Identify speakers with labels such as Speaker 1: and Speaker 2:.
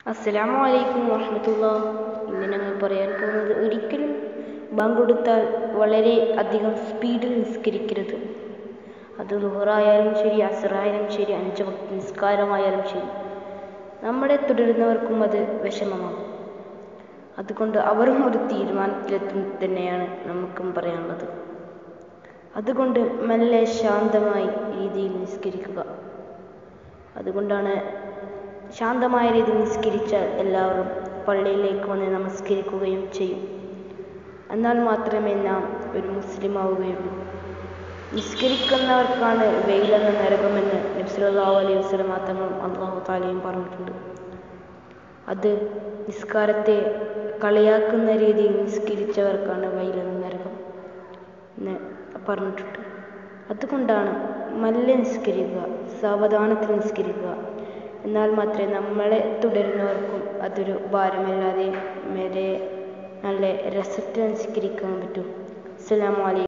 Speaker 1: അസ്സലാമു അലൈക്കും വറഹമത്തുള്ള ഇന്ന് ഞങ്ങൾ പറയാൻ പോകുന്നത് ഒരിക്കലും ബാങ്ക് കൊടുത്താൽ വളരെ അധികം സ്പീഡിൽ നിസ്കരിക്കരുത് അത് ലുഹറായാലും ശരി അസറായാലും ശരി അഞ്ച് വക്ത നിസ്കാരമായാലും ശരി നമ്മളെ തുടരുന്നവർക്കും അത് വിഷമമാകും അതുകൊണ്ട് അവരും ഒരു തീരുമാനത്തിലെത്തും തന്നെയാണ് നമുക്കും പറയാനുള്ളത് അതുകൊണ്ട് മെല്ലെ ശാന്തമായി രീതിയിൽ നിസ്കരിക്കുക അതുകൊണ്ടാണ് ശാന്തമായ രീതിയിൽ നിസ്കരിച്ചാൽ എല്ലാവരും പള്ളിയിലേക്ക് വന്ന് നമസ്കരിക്കുകയും ചെയ്യും എന്നാൽ മാത്രമേ നാം ഒരു മുസ്ലിം ആവുകയുള്ളൂ നിസ്കരിക്കുന്നവർക്കാണ് വെയിലെന്ന നരകമെന്ന് നബ്സലാഹു അലൈഹി വസ്ലം തങ്ങളും അള്ളാഹു താലയും പറഞ്ഞിട്ടുണ്ട് അത് നിസ്കാരത്തെ കളിയാക്കുന്ന രീതിയിൽ നിസ്കരിച്ചവർക്കാണ് വെയിലെന്ന നരകം എന്ന് പറഞ്ഞിട്ടുണ്ട് അതുകൊണ്ടാണ് മെല്ലെ നിസ്കരിക്കുക സാവധാനത്തിൽ നിസ്കരിക്കുക എന്നാൽ മാത്രമേ നമ്മളെ തുടരുന്നവർക്കും അതൊരു ഭാരമല്ലാതെ മേലെ നല്ല രസത്തിൽ നിസ്കരിക്കാൻ പറ്റൂ അസ്സലാമു അലൈക്കും